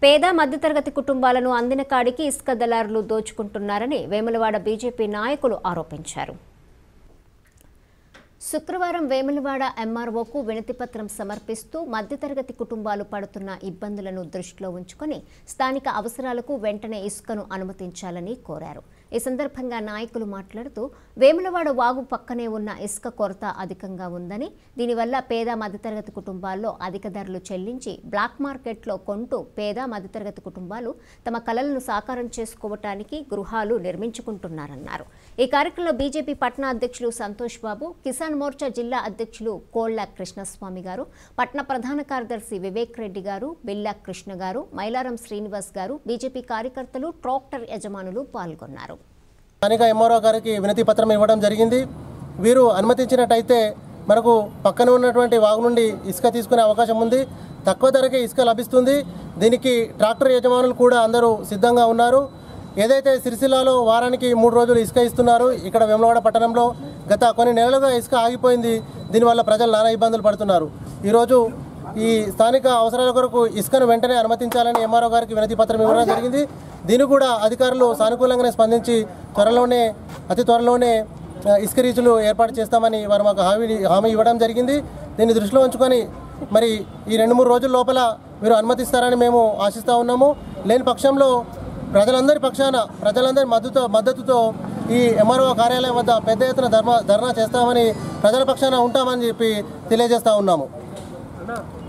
పేద మధ్యతరగతి కుటుంబాలను అందిన కాడికి ఇసుక దళారులు దోచుకుంటున్నారని వేములవాడ బీజేపీ నాయకులు ఆరోపించారు శుక్రవారం వేములవాడ ఎంఆర్ఓకు వినతిపత్రం సమర్పిస్తూ మధ్యతరగతి కుటుంబాలు పడుతున్న ఇబ్బందులను దృష్టిలో ఉంచుకొని స్థానిక అవసరాలకు వెంటనే ఇసుకను అనుమతించాలని కోరారు ఈ సందర్భంగా నాయకులు మాట్లాడుతూ వేములవాడ వాగు పక్కనే ఉన్న ఇసుక కొరత అధికంగా ఉందని దీనివల్ల పేద మధ్యతరగతి కుటుంబాల్లో అధిక ధరలు చెల్లించి బ్లాక్ మార్కెట్లో కొంటూ పేద మధ్యతరగతి కుటుంబాలు తమ కలలను సాకారం చేసుకోవటానికి గృహాలు నిర్మించుకుంటున్నారన్నారు ఈ కార్యక్రమంలో బీజేపీ పట్న అధ్యక్షులు సంతోష్ బాబు కిసాన్ మోర్చా జిల్లా అధ్యక్షులు కోళ్ల కృష్ణస్వామి గారు పట్న ప్రధాన కార్యదర్శి వివేక్ రెడ్డి గారు బిల్లా కృష్ణ గారు మైలారం శ్రీనివాస్ గారు బీజేపీ కార్యకర్తలు ట్రాక్టర్ యజమానులు పాల్గొన్నారు స్థానిక ఎంఆర్ఓ గారికి వినతి పత్రం ఇవ్వడం జరిగింది వీరు అనుమతించినట్టయితే మనకు పక్కన ఉన్నటువంటి వాగు నుండి ఇసుక తీసుకునే అవకాశం ఉంది తక్కువ ధరకే ఇసుక లభిస్తుంది దీనికి ట్రాక్టర్ యజమానులు కూడా అందరూ సిద్ధంగా ఉన్నారు ఏదైతే సిరిసిల్లాలో వారానికి మూడు రోజులు ఇసుక ఇస్తున్నారు ఇక్కడ వెమలవాడ పట్టణంలో గత కొన్ని నెలలుగా ఇసుక ఆగిపోయింది దీనివల్ల ప్రజలు నానా ఇబ్బందులు పడుతున్నారు ఈరోజు ఈ స్థానిక అవసరాల కొరకు ఇసుకను వెంటనే అనుమతించాలని ఎంఆర్ఓ గారికి వినతి పత్రం ఇవ్వడం జరిగింది దీన్ని కూడా అధికారులు సానుకూలంగానే స్పందించి త్వరలోనే అతి త్వరలోనే ఆ, ఇసుక రీచులు ఏర్పాటు చేస్తామని వారు మాకు హామీ హామీ ఇవ్వడం జరిగింది దీన్ని దృష్టిలో ఉంచుకొని మరి ఈ రెండు మూడు రోజుల లోపల మీరు అనుమతిస్తారని మేము ఆశిస్తూ ఉన్నాము లేని పక్షంలో ప్రజలందరి పక్షాన ప్రజలందరి మద్దతు మద్దతుతో ఈ ఎంఆర్ఓ కార్యాలయం వద్ద పెద్ద ఎత్తున ధర్మ ధర్నా చేస్తామని ప్రజల పక్షాన ఉంటామని చెప్పి తెలియజేస్తా ఉన్నాము